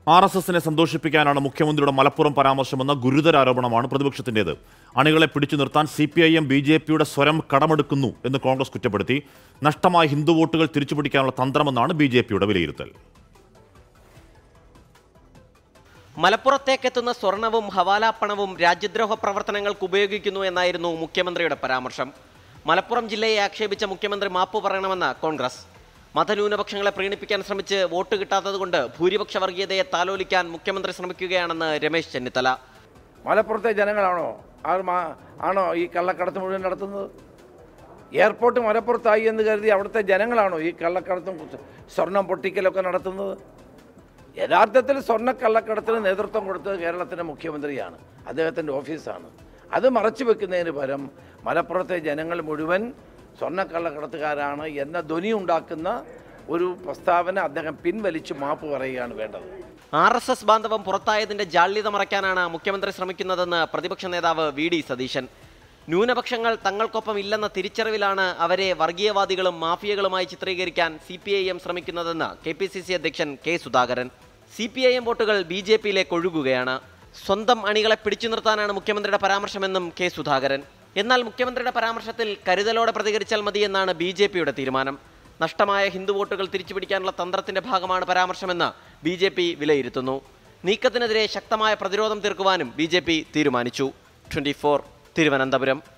R S എസിനെ സന്തോഷിപ്പിക്കാനാണ് മുഖ്യമന്ത്രിയുടെ മലപ്പുറം പരാമർശമെന്ന ഗുരുതര ആരോപണമാണ് പ്രതിപക്ഷത്തിന്റേത് അണികളെ പിടിച്ചു നിർത്താൻ C P I M B J പിയുടെ സ്വരം കടമെടുക്കുന്നു എന്ന് കോൺഗ്രസ് കുറ്റപ്പെടുത്തി നഷ്ടമായ ഹിന്ദു വോട്ടുകൾ തിരിച്ചുപിടിക്കാനുള്ള തന്ത്രമെന്നാണ് ബി ജെ പിയുടെ വിലയിരുത്തൽ മലപ്പുറത്തേക്കെത്തുന്ന സ്വർണവും ഹവാലാപ്പണവും രാജ്യദ്രോഹ പ്രവർത്തനങ്ങൾക്ക് ഉപയോഗിക്കുന്നു എന്നായിരുന്നു മുഖ്യമന്ത്രിയുടെ പരാമർശം മലപ്പുറം ജില്ലയെ ആക്ഷേപിച്ച മുഖ്യമന്ത്രി മാപ്പ് പറയണമെന്ന് കോൺഗ്രസ് മതന്യൂനപക്ഷങ്ങളെ പ്രീണിപ്പിക്കാൻ ശ്രമിച്ച് വോട്ട് കിട്ടാത്തതുകൊണ്ട് ഭൂരിപക്ഷ വർഗീയതയെ താലോലിക്കാൻ മുഖ്യമന്ത്രി ശ്രമിക്കുകയാണെന്ന് രമേശ് ചെന്നിത്തല മലപ്പുറത്തെ ജനങ്ങളാണോ ആ മാ- ആണോ ഈ കള്ളക്കടത്ത് മുഴുവൻ നടത്തുന്നത് എയർപോർട്ട് മലപ്പുറത്തായി എന്ന് കരുതി അവിടുത്തെ ജനങ്ങളാണോ ഈ കള്ളക്കടത്തും സ്വർണം പൊട്ടിക്കലൊക്കെ നടത്തുന്നത് യഥാർത്ഥത്തിൽ സ്വർണ്ണ കള്ളക്കടത്തിന് നേതൃത്വം കൊടുത്തത് കേരളത്തിൻ്റെ മുഖ്യമന്ത്രിയാണ് അദ്ദേഹത്തിൻ്റെ ഓഫീസാണ് അത് മറച്ചു വെക്കുന്നതിന് പകരം മലപ്പുറത്തെ ജനങ്ങൾ മുഴുവൻ സ്വർണ്ണക്കള്ളക്കടത്തുകാരാണ് എന്ന ധ്വനി ഉണ്ടാക്കുന്ന ഒരു പ്രസ്താവന അദ്ദേഹം പിൻവലിച്ച് മാപ്പ് പറയുകയാണ് വേണ്ടത് ആർ എസ് എസ് ബാന്ധവം പുറത്തായതിന്റെ ജാള്യത മറയ്ക്കാനാണ് മുഖ്യമന്ത്രി ശ്രമിക്കുന്നതെന്ന് പ്രതിപക്ഷ നേതാവ് വി ഡി സതീശൻ ന്യൂനപക്ഷങ്ങൾ തങ്ങൾക്കൊപ്പം ഇല്ലെന്ന തിരിച്ചറിവിലാണ് അവരെ വർഗീയവാദികളും മാഫിയകളുമായി ചിത്രീകരിക്കാൻ സി പി ഐ എം ശ്രമിക്കുന്നതെന്ന് കെ പി സി സി അധ്യക്ഷൻ K Sudhakaran C P I M വോട്ടുകൾ ബി ജെ പിയിലേക്ക് ഒഴുകുകയാണ് സ്വന്തം അണികളെ പിടിച്ചു നിർത്താനാണ് മുഖ്യമന്ത്രിയുടെ പരാമർശമെന്നും കെ സുധാകരൻ എന്നാൽ മുഖ്യമന്ത്രിയുടെ പരാമർശത്തിൽ കരുതലോടെ പ്രതികരിച്ചാൽ മതിയെന്നാണ് ബി ജെ പിയുടെ തീരുമാനം നഷ്ടമായ ഹിന്ദു വോട്ടുകൾ തിരിച്ചുപിടിക്കാനുള്ള തന്ത്രത്തിന്റെ ഭാഗമാണ് പരാമർശമെന്ന് ബി ജെ പി വിലയിരുത്തുന്നു നീക്കത്തിനെതിരെ ശക്തമായ പ്രതിരോധം തീർക്കുവാനും ബി ജെ പി തീരുമാനിച്ചു ട്വന്റി ഫോർ തിരുവനന്തപുരം